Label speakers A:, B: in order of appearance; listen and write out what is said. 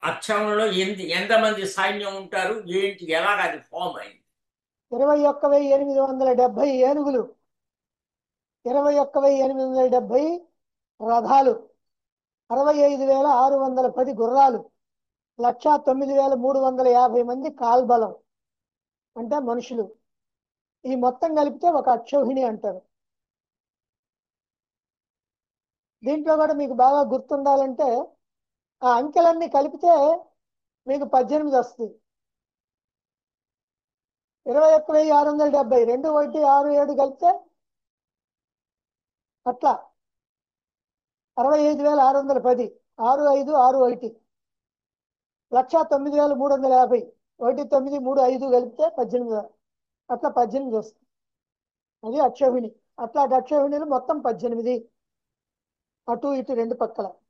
A: అక్షరంలో ఎంత ఎంతమంది సైన్యం ఉంటారు ఏంటి ఎలాగ అది ఫామ్ అయింది
B: ఇరవై ఒక్క వెయ్యి ఎనిమిది వందల డెబ్బై ఏనుగులు ఇరవై ఒక్క వెయ్యి ఎనిమిది వందల డెబ్బై రథాలు అరవై ఐదు వేల ఆరు వందల పది గుర్రాలు లక్ష తొమ్మిది వేల మూడు వందల యాభై మంది కాల్బలం అంటే మనుషులు ఈ మొత్తం కలిపితే ఒక అక్షౌహిణి అంటారు దీంట్లో కూడా మీకు బాగా గుర్తుండాలంటే ఆ అంకెలన్నీ కలిపితే మీకు పద్దెనిమిది వస్తుంది ఇరవై ఒక్క వెయ్యి ఆరు వందల డెబ్బై రెండు ఒకటి ఆరు ఏడు కలిపితే అట్లా అరవై ఐదు వేల ఆరు వందల పది ఆరు ఐదు ఆరు ఒకటి లక్ష తొమ్మిది వేల మూడు వందల యాభై ఒకటి తొమ్మిది మూడు ఐదు కలిపితే పద్దెనిమిది అట్లా పద్దెనిమిది వస్తుంది అది అక్షోహిణి అట్లా అక్షోహిణిలు మొత్తం పద్దెనిమిది అటు ఇటు రెండు పక్కల